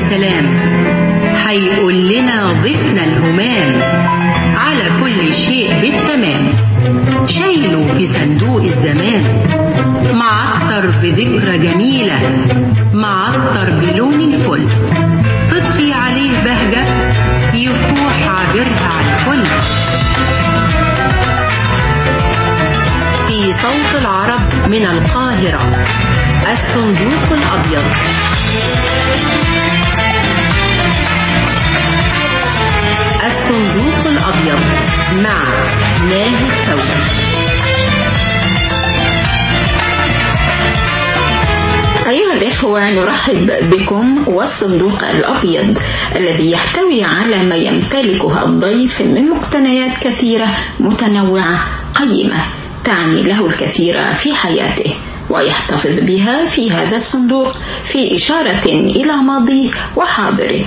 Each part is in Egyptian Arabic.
السلام هيقول لنا ضيفنا الهمام على كل شيء بالتمام شايله في صندوق الزمان معطر بذكرى جميلة معطر بلون الفل تطفي عليه البهجة يفوح عبرها على الكل في صوت العرب من القاهرة الصندوق الأبيض الصندوق الأبيض مع ناهي الثوري أيها الإخوة نرحب بكم والصندوق الأبيض الذي يحتوي على ما يمتلكه الضيف من مقتنيات كثيرة متنوعة قيمة تعني له الكثير في حياته ويحتفظ بها في هذا الصندوق في إشارة إلى ماضيه وحاضره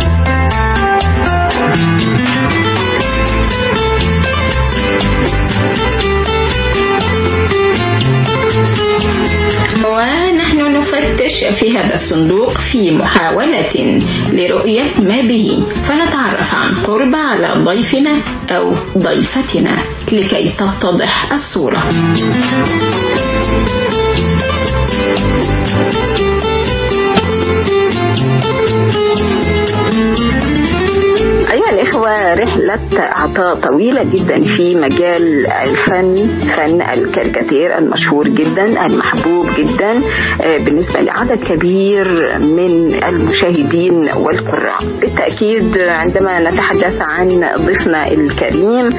ونحن نفتش في هذا الصندوق في محاولة لرؤية ما به فنتعرف عن قرب على ضيفنا أو ضيفتنا لكي تتضح الصورة أيها الإخوة رحلة عطاء طويلة جدا في مجال الفن فن الكاريكاتير المشهور جدا المحبوب جدا بالنسبة لعدد كبير من المشاهدين والقراء بالتأكيد عندما نتحدث عن ضيفنا الكريم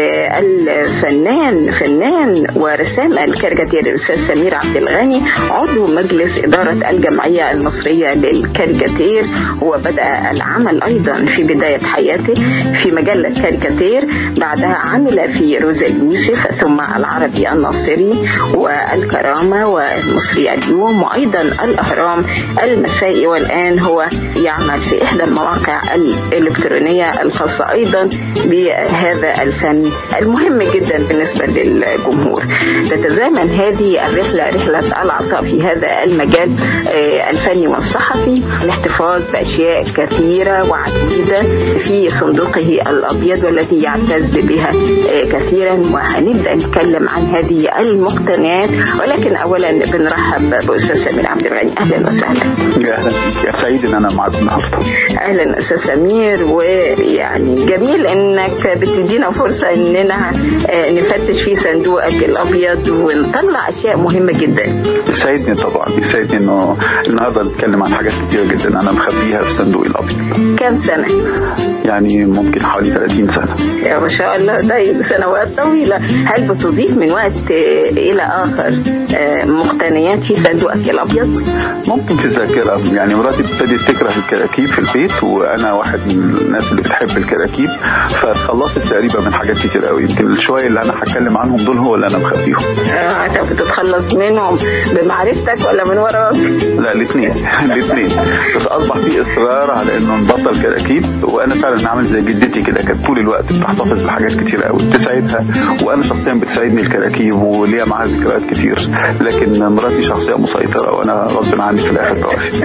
الفنان فنان ورسام الكاريكاتير الأستاذ سمير عبد الغني عضو مجلس إدارة الجمعية المصرية للكاريكاتير وبدأ العمل أيضا في بداية حياته في مجلة كاريكاتير بعدها عمل في روزا يوسف ثم العربي الناصري والكرامة والمصري اليوم وأيضا الأهرام المسائي والآن هو يعمل في إحدى المواقع الإلكترونية الخاصة أيضا بهذا الفن المهم جدا بالنسبة للجمهور تتزامن هذه الرحلة رحلة العطاء في هذا المجال الفني والصحفي الاحتفاظ بأشياء كثيرة وعديدة في صندوقه الأبيض والتي يعتز بها كثيرا وهنبدأ نتكلم عن هذه المقتنيات ولكن أولا بنرحب بأستاذ سمير عبد الغني أهلا وسهلا أهلا يا سعيد إن أنا معك النهاردة أهلا أستاذ سمير ويعني جميل إنك بتدينا فرصة إننا نفتش في صندوقك الأبيض ونطلع أشياء مهمة جدا يسعدني طبعا يسعدني إنه النهاردة نتكلم عن حاجات كتيرة جدا أنا مخبيها في صندوقي الأبيض كم سنة؟ يعني ممكن حوالي 30 سنة يا ما شاء الله طيب سنوات طويلة هل بتضيف من وقت إلى آخر مقتنيات في صندوقك الأبيض؟ ممكن في الذاكرة يعني مراتي ابتدت تكره الكراكيب في البيت وأنا واحد من الناس اللي بتحب الكراكيب فخلصت تقريبا من حاجات كتير قوي يمكن الشوية اللي أنا هتكلم عنهم دول هو اللي أنا مخبيهم آه بتتخلص منهم بمعرفتك ولا من وراك؟ لا الاثنين الاثنين بس أصبح في إصرار على إنه نبطل كراكيب وأنا فعلا عامل زي جدتي كده كانت طول الوقت بتحتفظ بحاجات كتير قوي بتسعدها وأنا شخصيا بتسعدني الكراكيب وليا معاها ذكريات كتير لكن مراتي شخصية مسيطرة وأنا غصب عني في الآخر توافي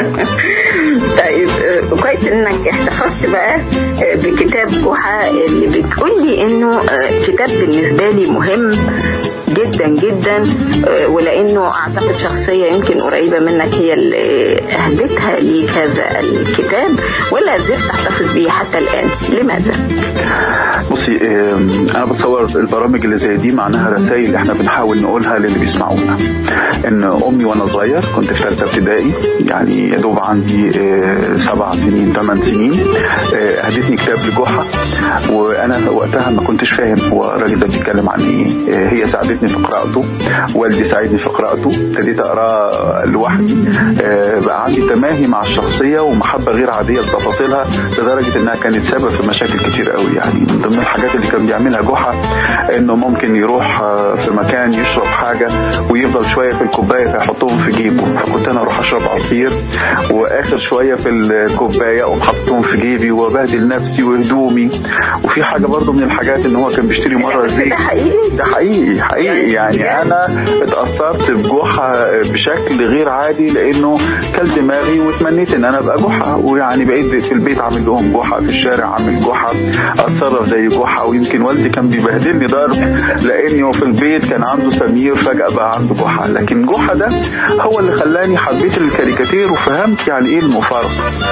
طيب كويس انك احتفظت بقى بكتاب جحا اللي بتقول لي انه كتاب بالنسبه لي مهم جدا جدا ولانه اعتقد شخصيه يمكن قريبه منك هي اللي اهدتها ليك هذا الكتاب ولا زلت تحتفظ به حتى الان لماذا؟ بصي انا بتصور البرامج اللي زي دي معناها رسائل احنا بنحاول نقولها للي بيسمعونا ان امي وانا صغير كنت في ثالثه ابتدائي يعني يا دوب عندي سبع سنين ثمان سنين هدتني كتاب لجحا وانا وقتها ما كنتش فاهم هو الراجل ده بيتكلم عن ايه هي ساعدتني في قراءته والدي ساعدني في قراءته ابتديت اقراه لوحدي بقى عندي تماهي مع الشخصيه ومحبه غير عاديه لتفاصيلها لدرجه انها كانت سبب في مشاكل كتير قوي يعني من ضمن من الحاجات اللي كان بيعملها جحا انه ممكن يروح آه، في مكان يشرب حاجه ويفضل شويه في الكوبايه فيحطهم في جيبه فكنت انا اروح اشرب عصير واخر شويه في الكوبايه اقوم حاططهم في جيبي وبهدل نفسي وهدومي وفي حاجه برضو من الحاجات ان هو كان بيشتري مره زيت ده حقيقي ده حقيقي حقيقي يعني انا اتأثرت بجحا بشكل غير عادي لانه كل دماغي وتمنيت ان انا ابقى جحا ويعني بقيت في البيت عامل لهم جحا في الشارع عامل جحا اتصرف زي جحا ويمكن والدي كان بيبهدلني ضرب لانه في البيت كان عنده سمير فجأة بقى عنده جحا لكن جحا ده هو اللي خلاني حبيت الكاريكاتير وفهمت يعني ايه المفارقة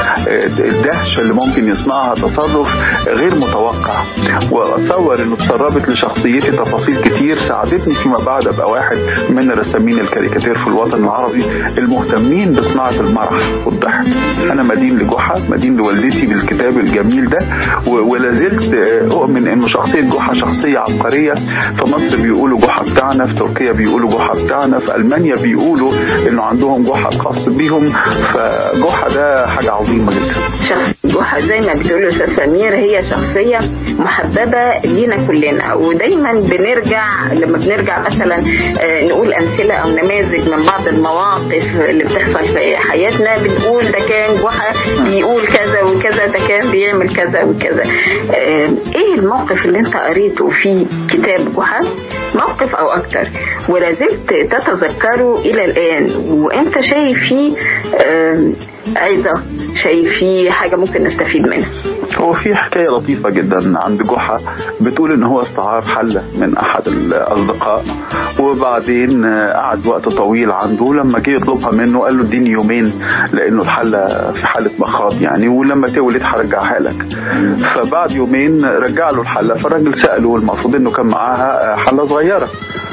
الدهشة اللي ممكن يصنعها تصرف غير متوقع واتصور انه تسربت لشخصيتي تفاصيل كتير ساعدتني فيما بعد ابقى واحد من رسامين الكاريكاتير في الوطن العربي المهتمين بصناعة المرح والضحك انا مدين لجحا مدين لوالدتي بالكتاب الجميل ده و- ولا زلت آه، اؤمن انه شخصية جحا شخصية عبقرية في مصر بيقولوا جحا بتاعنا في تركيا بيقولوا جحا بتاعنا في المانيا بيقولوا انه عندهم جحا خاص بيهم فجحا ده حاجة عظيمة جدا شخص جحا زي ما بتقول استاذ سمير هي شخصيه محببه لينا كلنا ودايما بنرجع لما بنرجع مثلا آه، نقول امثله او نماذج من بعض المواقف اللي بتحصل في حياتنا بنقول ده كان جحا بيقول كذا وكذا ده كان بيعمل كذا وكذا آه، ايه الموقف اللي انت قريته في كتاب جحا موقف او اكتر ولا زلت تتذكره الى الان وانت شايف فيه آه، عظه شايف فيه حاجه ممكن نستفيد منها هو في حكاية لطيفة جدا عند جحا بتقول ان هو استعار حلة من احد الاصدقاء وبعدين آه، قعد وقت طويل عنده لما جه يطلبها منه قال له اديني يومين لانه الحلة في حالة مخاض يعني ولما تولد هرجعها لك فبعد يومين رجع له الحلة فالراجل سأله المفروض انه كان معاها آه، حلة صغيرة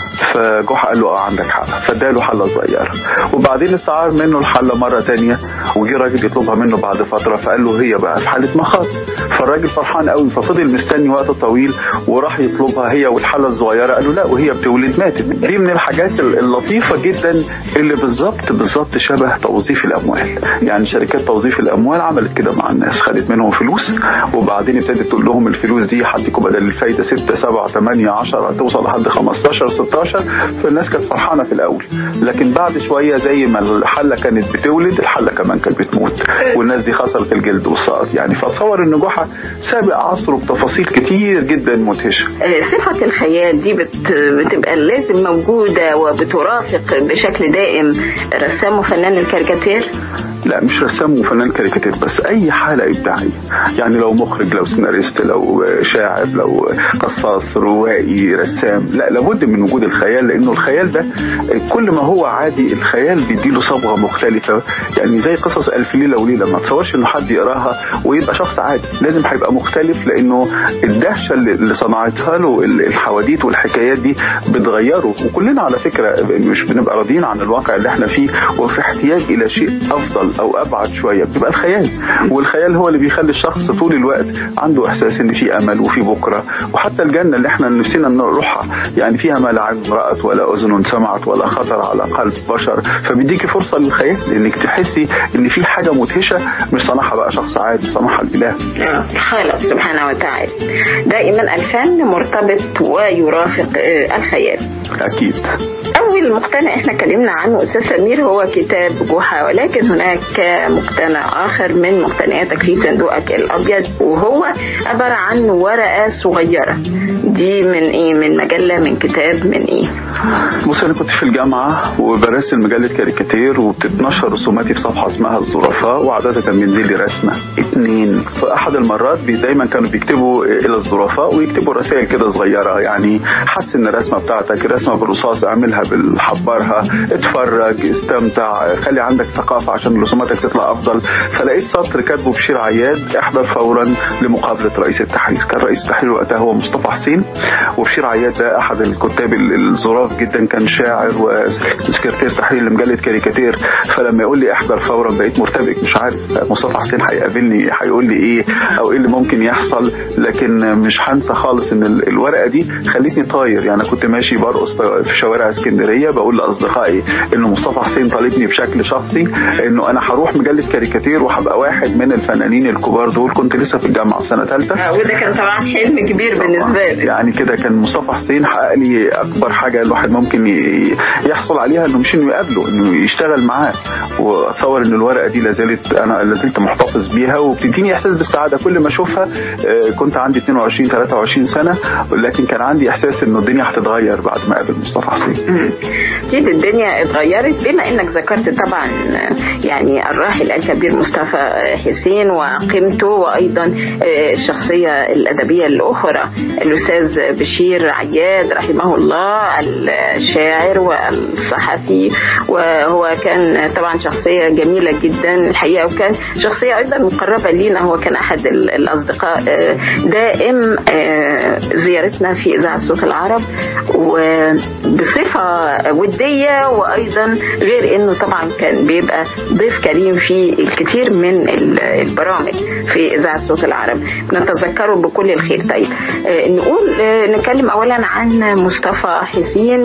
فجحا قال له اه عندك حق فاداله حله صغيره وبعدين استعار منه الحله مره تانية وجي راجل يطلبها منه بعد فتره فقال له هي بقى في حاله مخاض فالراجل فرحان قوي ففضل مستني وقت طويل وراح يطلبها هي والحله الصغيره قال له لا وهي بتولد ماتت دي من الحاجات اللطيفه جدا اللي بالظبط بالظبط شبه توظيف الاموال يعني شركات توظيف الاموال عملت كده مع الناس خدت منهم فلوس وبعدين ابتدت تقول لهم الفلوس دي هديكم بدل الفايده 6 7 8 10 توصل لحد 15 16 فالناس كانت فرحانه في الاول لكن بعد شويه زي ما الحله كانت بتولد الحله كمان كانت بتموت والناس دي خسرت الجلد والسقط يعني فاتصور ان جحا سابق عصره بتفاصيل كتير جدا مدهشه آه، صفة الخيال دي بت... بتبقى لازم موجودة وبترافق بشكل دائم رسام وفنان الكاريكاتير لا مش رسام وفنان كاريكاتير بس اي حاله ابداعيه يعني لو مخرج لو سيناريست لو شاعر لو قصاص روائي رسام لا لابد من وجود الخيال لانه الخيال ده كل ما هو عادي الخيال بيديله صبغه مختلفه يعني زي قصص الف ليله وليله ما تصورش انه حد يقراها ويبقى شخص عادي لازم هيبقى مختلف لانه الدهشه اللي اللي صنعتها له الحواديت والحكايات دي بتغيره وكلنا على فكره مش بنبقى راضيين عن الواقع اللي احنا فيه وفي احتياج الى شيء افضل او ابعد شويه بتبقى الخيال والخيال هو اللي بيخلي الشخص طول الوقت عنده احساس ان في امل وفي بكره وحتى الجنه اللي احنا نفسنا نروحها يعني فيها ما لا عين رات ولا اذن سمعت ولا خطر على قلب بشر فبيديكي فرصه للخيال انك تحسي ان في حاجه مدهشه مش صنعها بقى شخص عادي صنعها الاله خالق سبحانه وتعالى دائما الفن مرتبط ويرافق آه، الخيال اكيد أول مقتنع احنا اتكلمنا عنه أستاذ سمير هو كتاب جحا ولكن هناك مقتنع آخر من مقتنياتك في صندوقك الأبيض وهو عبارة عن ورقة صغيرة دي من إيه من مجلة من كتاب من إيه بص انا كنت في الجامعه وبرسم مجله كاريكاتير وبتتنشر رسوماتي في صفحه اسمها الظرفاء وعاده كان بينزل لي رسمه اتنين في احد المرات بي دايما كانوا بيكتبوا الى الظرفاء ويكتبوا رسائل كده صغيره يعني حسن الرسمه بتاعتك رسمه بالرصاص اعملها بالحبرها اتفرج استمتع خلي عندك ثقافه عشان رسوماتك تطلع افضل فلقيت سطر كاتبه بشير عياد احضر فورا لمقابله رئيس التحرير كان رئيس التحرير وقتها هو مصطفى حسين وبشير عياد ده احد الكتاب الظراف جدا كان شاعر وسكرتير تحرير لمجله كاريكاتير فلما يقول لي احضر فورا بقيت مرتبك مش عارف مصطفى حسين هيقابلني هيقول لي ايه او ايه اللي ممكن يحصل لكن مش هنسى خالص ان ال- الورقه دي خلتني طاير يعني كنت ماشي برقص في في شوارع اسكندريه بقول لاصدقائي انه مصطفى حسين طالبني بشكل شخصي انه انا هروح مجله كاريكاتير وهبقى واحد من الفنانين الكبار دول كنت لسه في الجامعه سنه ثالثه آه، وده كان طبعا حلم كبير بالنسبه لي يعني كده كان مصطفى حسين حقق لي اكبر حاجه الواحد ممكن ي- يحصل عليها انه مش انه يقابله انه يشتغل معاه واتصور ان الورقه دي لازالت انا لازلت محتفظ بيها وبتديني احساس بالسعاده كل ما اشوفها آه، كنت عندي 22 23 سنه ولكن كان عندي احساس انه الدنيا هتتغير بعد ما اقابل مصطفى حسين اكيد الدنيا اتغيرت بما انك ذكرت طبعا يعني الراحل الكبير مصطفى حسين وقيمته وايضا الشخصيه الادبيه الاخرى الاستاذ بشير عياد رحمه الله الشاعر والصحفي وهو كان طبعا شخصيه جميله جدا الحقيقه وكان شخصيه ايضا مقربه لينا هو كان احد ال- الاصدقاء آه، دائم آه، زيارتنا في اذاعه صوت العرب وبصفه وديه وايضا غير انه طبعا كان بيبقى ضيف كريم في الكثير من ال- البرامج في اذاعه صوت العرب نتذكره بكل الخير طيب آه، نقول آه، نتكلم اولا عن مصطفى حسين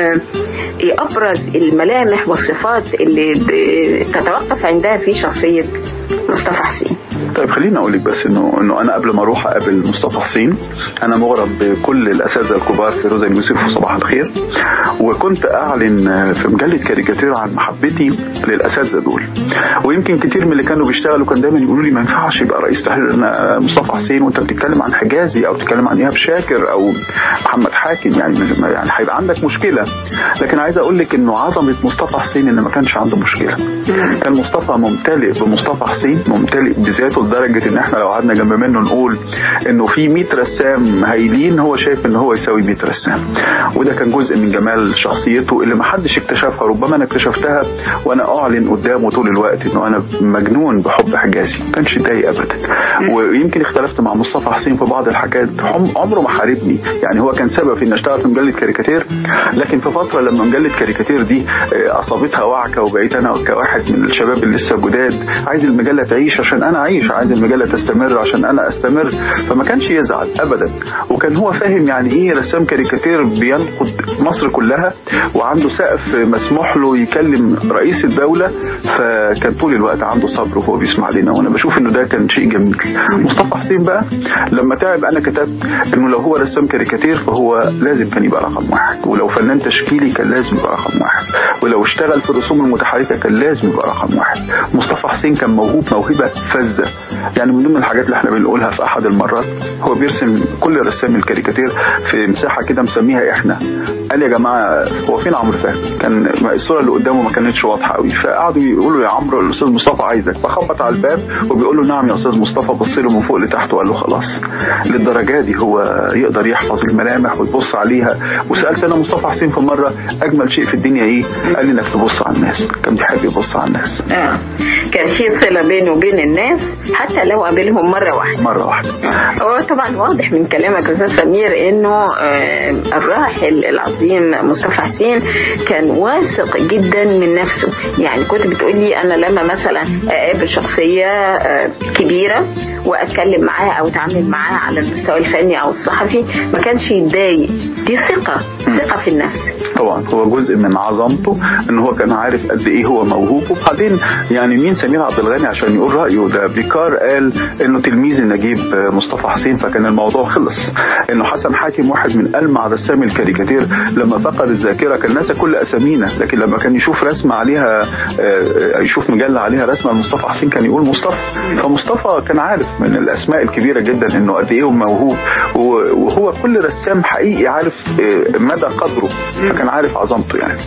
وابرز الملامح والصفات اللي ب- تتوقف عندها في شخصيه مصطفى حسين طيب خليني اقول لك بس انه انه انا قبل ما اروح اقابل مصطفى حسين انا مغرم بكل الاساتذه الكبار في روزا يوسف وصباح الخير وكنت اعلن في مجله كاريكاتير عن محبتي للاساتذه دول ويمكن كتير من اللي كانوا بيشتغلوا كان دايما يقولوا لي ما ينفعش يبقى رئيس تحرير أنا مصطفى حسين وانت بتتكلم عن حجازي او بتتكلم عن ايهاب شاكر او محمد حاكم يعني يعني هيبقى عندك مشكله لكن عايز اقول لك انه عظمه مصطفى حسين ان ما كانش عنده مشكله كان مصطفى ممتلئ بمصطفى حسين ممتلئ بذاته لدرجه ان احنا لو قعدنا جنب منه نقول انه في 100 رسام هايلين هو شايف ان هو يساوي 100 رسام وده كان جزء من جمال شخصيته اللي ما حدش اكتشفها ربما انا اكتشفتها وانا اعلن قدامه طول الوقت انه انا مجنون بحب حجازي ما كانش يضايق ابدا ويمكن اختلفت مع مصطفى حسين في بعض الحاجات عم- عمره ما حاربني يعني هو كان سبب في اني اشتغل في مجله كاريكاتير لكن في فتره لما مجله كاريكاتير دي آه، اصابتها وعكه وبقيت انا كواحد من الشباب اللي لسه جداد عايز المجله تعيش عشان انا اعيش عايز المجله تستمر عشان انا استمر فما كانش يزعل ابدا وكان هو فاهم يعني ايه رسام كاريكاتير بينقد مصر كلها وعنده سقف مسموح له يكلم رئيس الدوله فكان طول الوقت عنده صبر وهو بيسمع لنا وانا بشوف انه ده كان شيء جميل مصطفى حسين بقى لما تعب انا كتبت انه لو هو رسام كاريكاتير فهو لازم كان يبقى رقم واحد ولو فنان تشكيلي كان لازم يبقى رقم واحد ولو اشتغل في الرسوم المتحركه كان لازم يبقى رقم واحد مصطفى حسين كان موهوب موهبه فذه يعني من ضمن الحاجات اللي احنا بنقولها في احد المرات هو بيرسم كل رسام الكاريكاتير في مساحه كده مسميها احنا قال يا جماعه هو فين عمرو فهمي كان الصوره اللي قدامه ما كانتش واضحه قوي فقعدوا يقولوا يا عمرو الاستاذ مصطفى عايزك فخبط على الباب وبيقول له نعم يا استاذ مصطفى بص له من فوق لتحت وقال له خلاص للدرجه دي هو يقدر يحفظ الملامح ويبص عليها وسالت انا مصطفى حسين في مره اجمل شيء في الدنيا ايه قال لي انك تبص على الناس كان بيحب يبص على الناس آه. كان في صله بينه وبين الناس حتى لو قابلهم مره واحده مره واحده هو طبعا واضح من كلامك استاذ سمير انه آه، الراحل العظيم مصطفى حسين كان واثق جدا من نفسه يعني كنت بتقولي انا لما مثلا اقابل شخصيه آه، كبيره واتكلم معاها او اتعامل معاها على المستوى الفني او الصحفي ما كانش يتضايق دي ثقه ثقه في النفس طبعا هو جزء من عظمته ان هو كان عارف قد ايه هو موهوب وبعدين يعني مين سمير عبد الغني عشان يقول رايه ده بيكار قال انه تلميذ نجيب مصطفى حسين فكان الموضوع خلص انه حسن حاكم واحد من المع رسامي الكاريكاتير لما فقد الذاكره كان ناسى كل اسامينا لكن لما كان يشوف رسمه عليها آه، يشوف مجله عليها رسمه لمصطفى حسين كان يقول مصطفى فمصطفى كان عارف من الاسماء الكبيره جدا انه قد ايه هو موهوب و- وهو كل رسام حقيقي عارف آه، مدى قدره فكان عارف عظمته يعني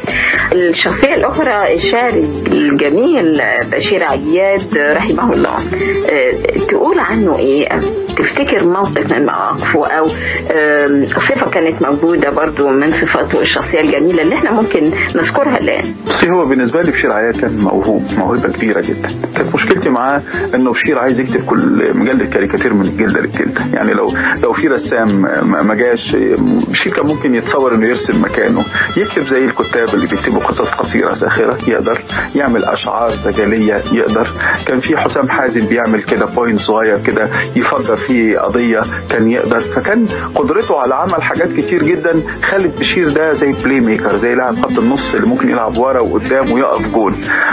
الشخصية الأخرى الشاعر الجميل بشير عياد رحمه الله آه، تقول عنه إيه تفتكر موقف من مواقفه أو آم، صفة كانت موجودة برضو من صفاته الشخصية الجميلة اللي احنا ممكن نذكرها الآن بصي هو بالنسبه لي بشير عياد كان موهوب موهبه كبيره جدا كانت مشكلتي معاه انه بشير عايز يكتب كل مجله كاريكاتير من الجلده للجلده يعني لو لو في رسام ما ما جاش بشير كان ممكن يتصور انه يرسم مكانه يكتب زي الكتاب اللي بيكتبوا يكتب قصص قصيرة ساخرة يقدر يعمل أشعار دجالية يقدر كان في حسام حازم بيعمل كده بوينت صغير كده يفكر فيه قضية كان يقدر فكان قدرته على عمل حاجات كتير جدا خالد بشير ده زي بلاي ميكر زي لاعب خط النص اللي ممكن يلعب ورا وقدام ويقف جول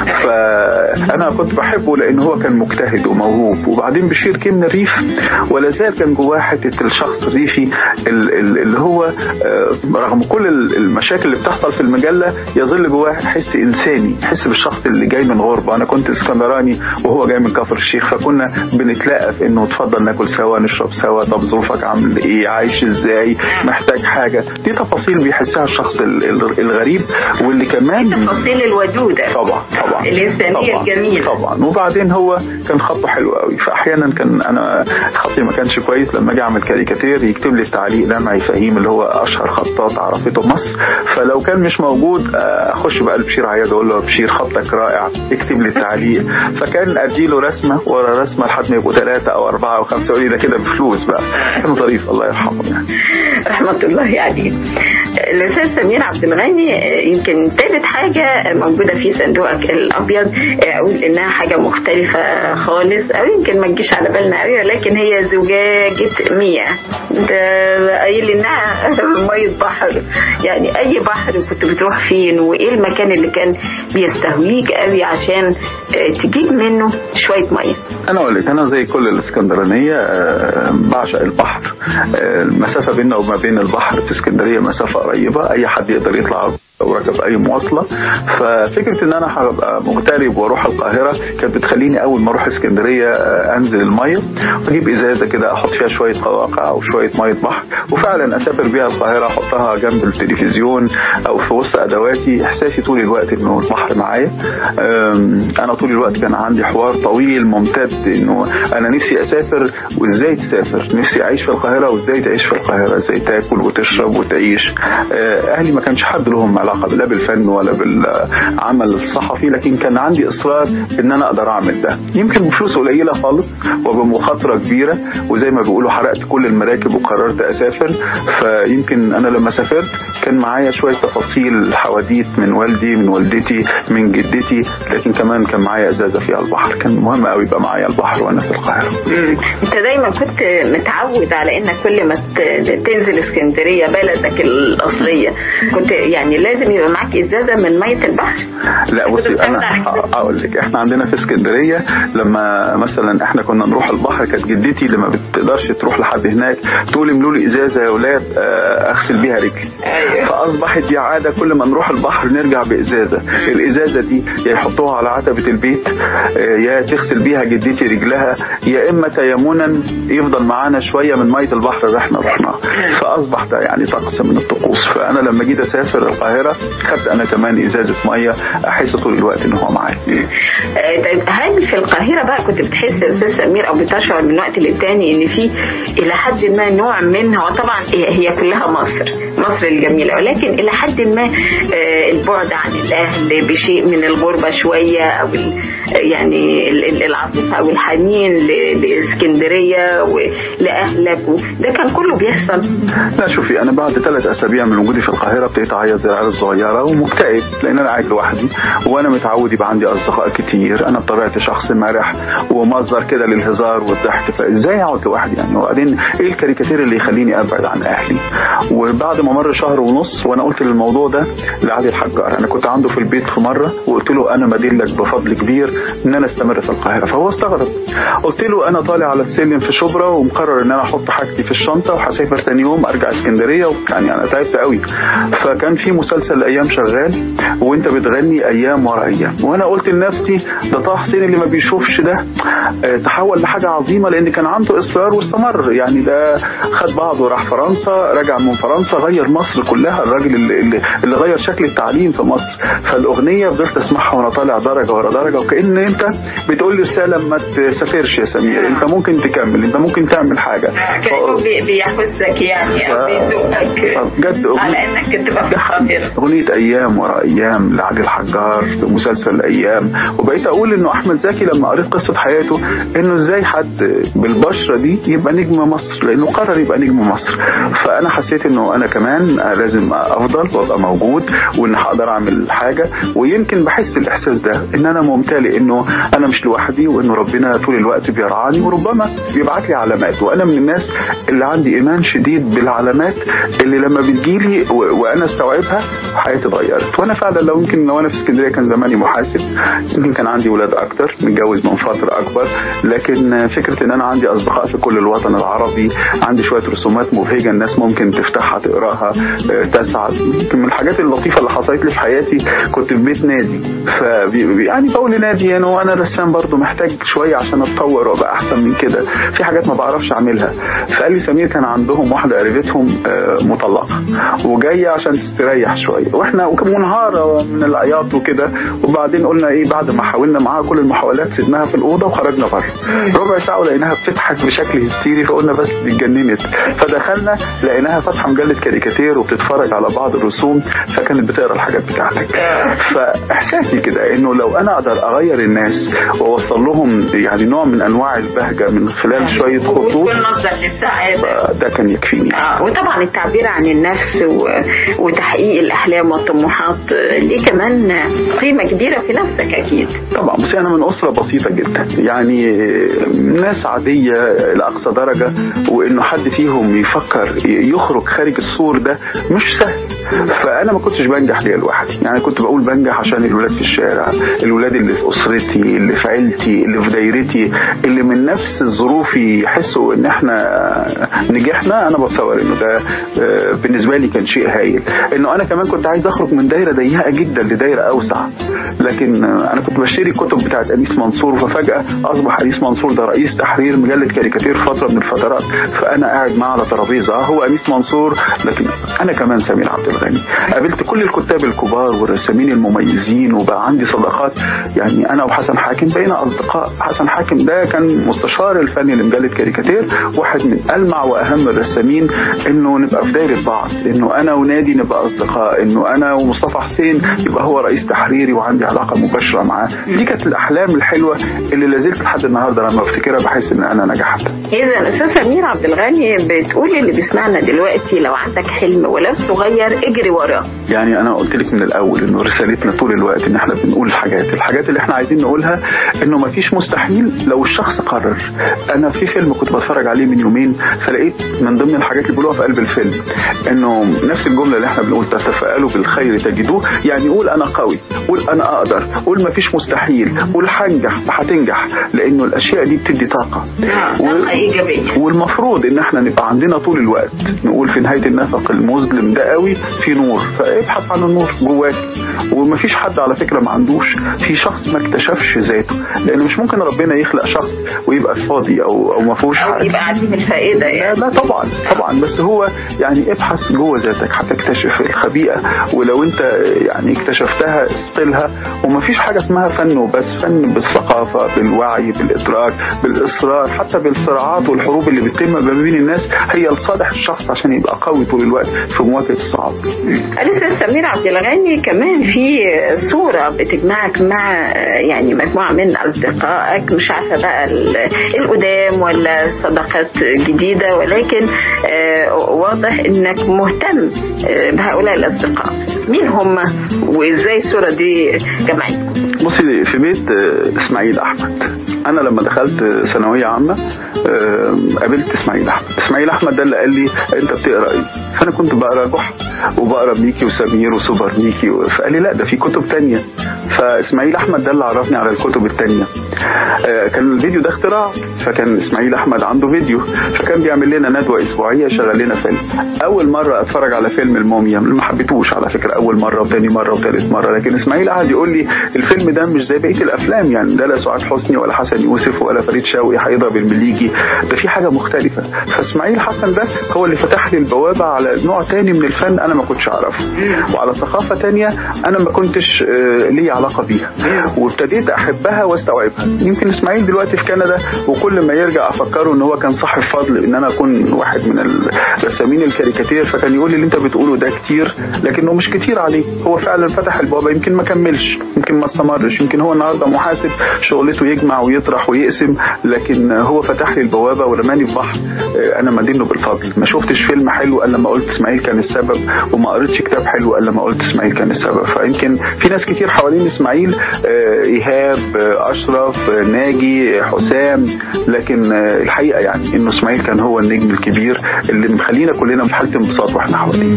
فأنا كنت بحبه لأن هو كان مجتهد وموهوب وبعدين بشير كان من الريف ولا زال كان جواه حتة الشخص الريفي اللي هو رغم كل المشاكل اللي بتحصل في المجلة يظل جواه حس إنساني حس بالشخص اللي جاي من غربة أنا كنت اسكندراني وهو جاي من كفر الشيخ فكنا بنتلاقى في إنه اتفضل ناكل سوا نشرب سوا طب ظروفك عامل إيه عايش إزاي محتاج حاجة دي تفاصيل بيحسها الشخص الغريب واللي كمان التفاصيل الودودة طبعا طبعا الإنسانية الجميلة طبعا وبعدين هو كان خطه حلو قوي فأحيانا كان أنا خطي ما كانش كويس لما أجي أعمل كاريكاتير يكتب لي التعليق لمعي فهيم اللي هو أشهر خطاط عرفته مصر فلو كان مش موجود اخش بقى لبشير عياد اقول له بشير خطك رائع اكتب لي تعليق فكان ادي له رسمه ورا رسمه لحد ما يبقوا ثلاثه او اربعه او خمسه يقول لي ده كده بفلوس بقى كان ظريف الله يرحمه يعني رحمه الله عليه الاستاذ سمير عبد الغني يمكن ثالث حاجه موجوده في صندوقك الابيض اقول انها حاجه مختلفه خالص او يمكن ما تجيش على بالنا قوي ولكن هي زجاجه مياه ده قايل انها ميه بحر يعني اي بحر كنت بتروح فين وايه المكان اللي كان بيستهويك قوي عشان تجيب منه شويه ميه انا اقول لك انا زي كل الاسكندرانيه بعشق البحر المسافه بيننا وما بين البحر في اسكندريه مسافه قريبه اي حد يقدر يطلع او راكب اي مواصله ففكره ان انا هبقى مغترب واروح القاهره كانت بتخليني اول ما اروح اسكندريه انزل الميه واجيب ازازه كده احط فيها شويه قواقع او شويه ميه بحر وفعلا اسافر بيها القاهره احطها جنب التلفزيون او في وسط ادواتي احساسي طول الوقت انه البحر معايا انا طول الوقت كان عندي حوار طويل ممتد انه انا نفسي اسافر وازاي تسافر نفسي اعيش في القاهره وازاي تعيش في القاهره ازاي تاكل وتشرب وتعيش اهلي ما كانش حد لهم علاقه لا بالفن ولا بالعمل الصحفي لكن كان عندي اصرار ان انا اقدر اعمل ده يمكن بفلوس قليله خالص وبمخاطره كبيره وزي ما بيقولوا حرقت كل المراكب وقررت اسافر فيمكن انا لما سافرت كان معايا شويه تفاصيل حواديت من والدي من والدتي من جدتي لكن كمان كان معايا ازازه فيها البحر كان مهم قوي يبقى معايا البحر وانا في القاهره انت دايما كنت متعود على انك كل ما تنزل اسكندريه بلدك الاصليه كنت يعني لازم يبقى معاك ازازه من ميه البحر لا بصي انا اقول لك احنا عندنا في اسكندريه لما مثلا احنا كنا نروح البحر كانت جدتي لما بتقدرش تروح لحد هناك تقول املوا لي ازازه يا اولاد اغسل بيها رجلي أيوة. فاصبحت دي عاده كل ما نروح البحر نرجع بازازه الازازه دي يا يحطوها على عتبه البيت يا تغسل بيها جدتي رجلها يا اما تيمنا يفضل معانا شويه من ميه البحر اللي احنا رحناها فاصبح ده يعني طقس من الطقوس فانا لما جيت اسافر القاهره خدت انا كمان ازازه ميه احس طول الوقت ان هو معايا طيب هل في القاهره بقى كنت بتحس يا استاذ سمير او بتشعر من وقت للتاني ان في الى حد ما نوع منها وطبعا هي كلها مصر مصر الجميله ولكن الى حد ما البعد عن الاهل بشيء من الغربه شويه او يعني العاطفه او الحنين لاسكندريه ولاهلك ده كان كله بيحصل لا شوفي انا بعد ثلاث اسابيع من وجودي في القاهره ابتديت اعيط زي العيال الصغيره ومكتئب لان انا قاعد لوحدي وانا متعود يبقى عندي اصدقاء كتير انا بطبيعتي شخص مرح ومصدر كده للهزار والضحك فازاي اقعد لوحدي يعني وبعدين ايه الكاريكاتير اللي يخليني ابعد عن اهلي وبعد ما مر شهر ونص وانا قلت للموضوع ده لعلي الحجار انا كنت عنده في البيت في مره وقلت له انا مدين لك بفضل كبير ان انا استمر في القاهره فهو استغرب قلت له انا طالع على السلم في شبرا ومقرر ان انا احط حاجتي في الشنطه وهسافر ثاني يوم ارجع اسكندريه يعني انا تعبت قوي فكان في مسلسل الايام شغال وانت بتغني ايام ورا ايام وانا قلت لنفسي ده طه حسين اللي ما بيشوفش ده تحول لحاجه عظيمه لان كان عنده اصرار واستمر يعني ده خد بعضه راح فرنسا رجع من فرنسا غير مصر كلها الراجل اللي, اللي غير شكل التعليم في مصر فالاغنيه فضلت اسمعها وانا طالع درجه ورا درجه وكان انت بتقول لي الرساله ما تسافرش يا سمير انت ممكن تكمل انت ممكن تعمل حاجه كانه بي- بيحثك يعني او بيزقك بجد على انك تبقى في القاهره أغنية أيام ورا أيام لعلي الحجار في مسلسل أيام وبقيت أقول إنه أحمد زكي لما قريت قصة حياته إنه إزاي حد بالبشرة دي يبقى نجم مصر لأنه قرر يبقى نجم مصر فأنا حسيت إنه أنا كمان لازم أفضل وأبقى موجود وإن هقدر أعمل حاجة ويمكن بحس الإحساس ده إن أنا ممتلئ إنه أنا مش لوحدي وإنه ربنا طول الوقت بيرعاني وربما بيبعت لي علامات وأنا من الناس اللي عندي إيمان شديد بالعلامات اللي لما بتجيلي و- وأنا استوعبها حياتي اتغيرت وانا فعلا لو يمكن لو انا في اسكندريه كان زماني محاسب يمكن كان عندي ولاد اكتر متجوز من فتره اكبر لكن فكره ان انا عندي اصدقاء في كل الوطن العربي عندي شويه رسومات مبهجه الناس ممكن تفتحها تقراها آه، تسعد يمكن من الحاجات اللطيفه اللي حصلت لي في حياتي كنت في بيت نادي ف يعني بقول لنادي يعني وانا رسام برضو محتاج شويه عشان اتطور وابقى احسن من كده في حاجات ما بعرفش اعملها فقال لي سمير كان عندهم واحده قريبتهم آه، مطلقه وجايه عشان تستريح شويه واحنا وكان منهاره من العياط وكده وبعدين قلنا ايه بعد ما حاولنا معاها كل المحاولات سيبناها في الاوضه وخرجنا بره ربع ساعه ولقيناها بتضحك بشكل هستيري فقلنا بس دي اتجننت فدخلنا لقيناها فاتحه مجله كاريكاتير وبتتفرج على بعض الرسوم فكانت بتقرا الحاجات بتاعتك فاحساسي كده انه لو انا اقدر اغير الناس واوصل لهم يعني نوع من انواع البهجه من خلال شويه خطوط والمصدر للسعاده ده كان يكفيني آه وطبعا التعبير عن النفس و... وتحقيق الاحلام والطموحات آه، ليه كمان قيمه كبيره في نفسك اكيد طبعا بصي انا من اسره بسيطه جدا يعني ناس عاديه لاقصى درجه وانه حد فيهم يفكر يخرج خارج السور ده مش سهل فانا ما كنتش بنجح ليا لوحدي يعني كنت بقول بنجح عشان الولاد في الشارع الولاد اللي في اسرتي اللي في عيلتي اللي في دايرتي اللي من نفس الظروف يحسوا ان احنا نجحنا انا بتصور انه ده آه، بالنسبه لي كان شيء هايل انه انا كمان كنت عايز اخرج من دايره ضيقه جدا لدايره اوسع لكن آه، انا كنت بشتري كتب بتاعت انيس منصور ففجاه اصبح انيس منصور ده رئيس تحرير مجله كاريكاتير فتره من الفترات فانا قاعد معاه على ترابيزه آه، هو انيس منصور لكن انا كمان سمير عبد الغني قابلت كل الكتاب الكبار والرسامين المميزين وبقى عندي صداقات يعني انا وحسن حاكم بقينا اصدقاء حسن حاكم ده كان مستشار الفني لمجله كاريكاتير واحد من المع واهم الرسامين انه نبقى في دايره بعض انه انا ونادي نبقى اصدقاء انه انا ومصطفى حسين يبقى هو رئيس تحريري وعندي علاقه مباشره معاه دي كانت الاحلام الحلوه اللي لازلت لحد النهارده لما بفتكرها بحس ان انا نجحت اذا استاذ سمير عبد الغني بتقول اللي بيسمعنا دلوقتي لو عندك حلم ولو صغير اجري وراه يعني انا قلت لك من الاول انه رسالتنا طول الوقت ان احنا بنقول الحاجات الحاجات اللي احنا عايزين نقولها انه ما فيش مستحيل لو الشخص قرر انا في فيلم كنت بتفرج عليه من يومين فلقيت من ضمن الحاجات اللي بيقولوها في قلب الفيلم انه نفس الجمله اللي احنا بنقول تتفائلوا بالخير تجدوه يعني قول انا قوي قول انا اقدر قول ما فيش مستحيل قول هنجح فهتنجح لانه الاشياء دي بتدي طاقه طاقه ايجابيه والمفروض ان احنا نبقى عندنا طول الوقت نقول في نهايه النفق المظلم ده قوي في نور فابحث عن النور جواك ومفيش حد على فكره ما عندوش في شخص ما اكتشفش ذاته لان مش ممكن ربنا يخلق شخص ويبقى فاضي او او ما فيهوش او حاجه يبقى عديم الفائده لا يعني لا طبعا طبعا بس هو يعني ابحث جوه ذاتك هتكتشف الخبيئه ولو انت يعني اكتشفتها اسقلها ومفيش حاجه اسمها فن وبس فن بالثقافه بالوعي بالادراك بالاصرار حتى بالصراعات والحروب اللي بتتم ما بين الناس هي لصالح الشخص عشان يبقى قوي طول الوقت في مواجهه الصعاب الاستاذ سمير عبد الغني كمان في صوره بتجمعك مع يعني مجموعه من اصدقائك مش عارفه بقى ال- القدام ولا صداقات جديده ولكن آه، واضح انك مهتم آه، بهؤلاء الاصدقاء مين هم وازاي الصوره دي جمعتكم بصي في بيت آه، اسماعيل احمد انا لما دخلت آه، ثانويه عامه آه، قابلت اسماعيل احمد اسماعيل احمد ده اللي قال لي انت بتقرا ايه فانا كنت بقرا جحا وبقرا ميكي وسمير وسوبر ميكي و- فقال لي لا ده في كتب تانية فاسماعيل احمد ده اللي عرفني على الكتب التانية آه، كان الفيديو ده اختراع فكان اسماعيل احمد عنده فيديو فكان بيعمل لنا ندوه اسبوعيه شغل لنا فيلم اول مره اتفرج على فيلم الموميا ما حبيتهوش على فكره اول مره وتاني مره وتالت مره لكن اسماعيل قعد يقول لي الفيلم ده مش زي بقيه الافلام يعني ده لا سعاد حسني ولا حسن يوسف ولا فريد شوقي هيضرب المليجي ده في حاجه مختلفه فاسماعيل حسن ده هو اللي فتح لي البوابه على نوع تاني من الفن انا ما كنتش اعرفه وعلى ثقافه تانية انا ما كنتش آه، لي علاقه بيها وابتديت احبها واستوعبها يمكن اسماعيل دلوقتي في كندا وكل ما يرجع افكره ان هو كان صاحب فضل ان انا اكون واحد من الرسامين الكاريكاتير فكان يقول لي اللي انت بتقوله ده كتير لكنه مش كتير عليه هو فعلا فتح البوابه يمكن ما كملش يمكن ما استمرش يمكن هو النهارده محاسب شغلته يجمع ويطرح ويقسم لكن هو فتح لي البوابه ورماني في بحر آه، انا مدينه بالفضل ما شفتش فيلم حلو الا لما قلت اسماعيل كان السبب وما قريتش كتاب حلو الا لما قلت اسماعيل كان السبب فيمكن في ناس كتير حوالين اسماعيل آه، ايهاب آه، اشرف آه، ناجي حسام لكن آه، الحقيقه يعني انه اسماعيل كان هو النجم الكبير اللي مخلينا كلنا في حاله انبساط واحنا حواليه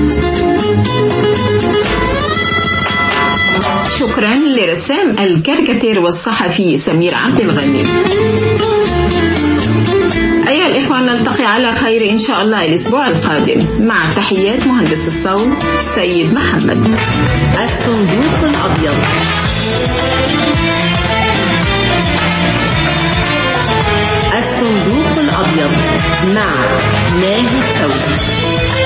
شكرا لرسام الكاريكاتير والصحفي سمير عبد الغني أيها الإخوة نلتقي على خير إن شاء الله الأسبوع القادم مع تحيات مهندس الصوت سيد محمد الصندوق الأبيض الصندوق الأبيض مع ناهد فوزي